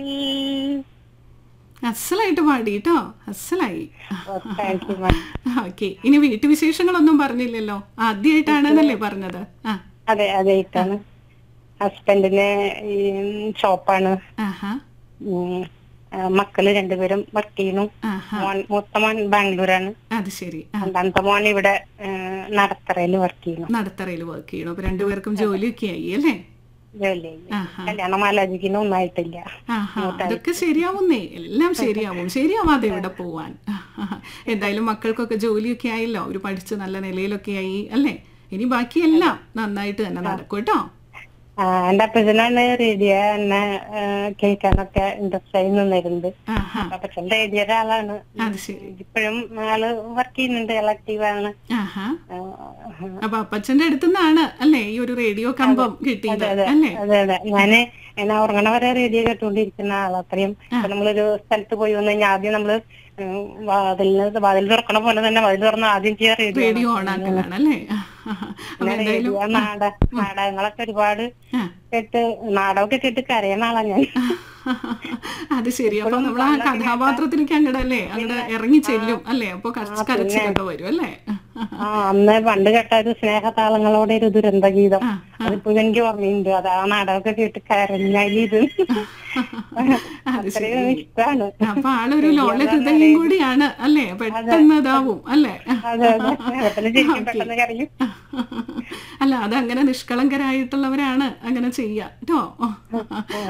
അസലായിട്ട് പാടി കേട്ടോ അസലായി താങ്ക് യു മാം ഓക്കെ ഇനി വീട്ടുവിശേഷങ്ങളൊന്നും പറഞ്ഞില്ലല്ലോ ആദ്യമായിട്ടാണെന്നല്ലേ പറഞ്ഞത് ആ അതെ അതെ ഇതാണ് ഹസ്ബൻഡിന് ഈ ഷോപ്പാണ് ആഹാ ഉം, ആ, മക്കള് രണ്ടുപേരും വർക്ക് ചെയ്യുന്നു ആഹാ മോൻ മൂത്ത മോൻ ബാംഗ്ലൂരാണ് അത് ശരി ആ രണ്ടാമത്തെ മോൻ ഇവിടെ നടത്തറയിൽ വർക്ക് ചെയ്യുന്നു നടത്തറയിൽ വർക്ക് ചെയ്യണം അപ്പൊ രണ്ടുപേർക്കും ജോലിയൊക്കെ ആയി അല്ലേ ജോലി ചെയ്യുന്നു. ആഹാ കല്യാണം ആലോചിക്കുന്ന ഒന്നായിട്ടില്ല ആഹാ അതൊക്കെ ശരിയാവുന്നേ എല്ലാം ശരിയാവും ശരിയാവാതെ ഇവിടെ പോവാൻ ആഹാ. എന്തായാലും മക്കൾക്കൊക്കെ ജോലിയൊക്കെ ആയല്ലോ അവർ പഠിച്ച് നല്ല നിലയിലൊക്കെ ആയി അല്ലേ ഇനി ബാക്കിയെല്ലാം നന്നായിട്ട് തന്നെ നടക്കും കേട്ടോ ആ, എന്റെ അപ്പച്ചനാണ് റേഡിയോ എന്നെ ആ, കേൾക്കാനൊക്കെ ഇൻട്രസ്റ്റ് ആയി നിന്നിരുന്നത് ആഹാ അപ്പച്ചൻ റേഡിയോയുടെ ആളാണ് അത് ശരി ഇപ്പോഴും ആള് വർക്ക് ചെയ്യുന്നുണ്ട് ആക്റ്റീവാണ് ആഹാ അപ്പൊ അപ്പച്ചന്റെ അടുത്തുനിന്നാണ് അല്ലേ ഈ ഒരു റേഡിയോ കമ്പം കിട്ടിയത് അല്ലേ അതെ അതെ ഞാന് എന്നെ ഉറങ്ങണ വരെ റേഡിയോ കേട്ടുകൊണ്ടിരിക്കുന്ന ആളാ അത്രയും ഇപ്പൊ നമ്മളൊരു സ്ഥലത്ത് പോയി വന്നു കഴിഞ്ഞാൽ ആദ്യം നമ്മള് ഉം, വാതിലിന് വാതിൽ തുറക്കണ പോലെ തന്നെ വാതിൽ തുറന്ന് ആദ്യം ചെയ്യാൻ റേഡിയോ റേഡിയോ ഓൺ ആക്കലാണ് അല്ലേ അപ്പൊ എന്തായാലും റേഡിയോ നാട നാടകങ്ങളൊക്കെ ഒരുപാട് ആ. കേട്ട് നാടകമൊക്കെ കേട്ട് കരയണ ആളാ ഞാൻ അത് ശരി അപ്പൊ നമ്മൾ ആ കഥാപാത്രത്തിലേക്ക് അങ്ങടെ അല്ലേ അങ്ങടെ ഇറങ്ങി ചെല്ലും അല്ലേ അപ്പൊ കരച്ച് കരച്ചിലൊക്കെ വരും അല്ലേ ആ അന്ന് പണ്ട് കേട്ട ഒരു സ്നേഹതാളങ്ങളോടെ ഒരു ദുരന്ത ഗീതം ആ, അതിപ്പോ എനിക്ക് ഓർമ്മയുണ്ട് അത് ആ നാടകമൊക്കെ കേട്ട് കരഞ്ഞാലിത് അത് ശരി അത്രയും ഇഷ്ടാണ് അപ്പൊ ആളൊരു ലോല ഹൃദയം കൂടിയാണ് അല്ലേ പെട്ടെന്ന് ഇതാവും അല്ലേ അതെ അതെ പെട്ടെന്ന് ചിരിക്കും പെട്ടെന്ന് കരയും അല്ല അതങ്ങനെ നിഷ്കളങ്കരായിട്ടുള്ളവരാണ് അങ്ങനെ ചെയ്യാ കേട്ടോ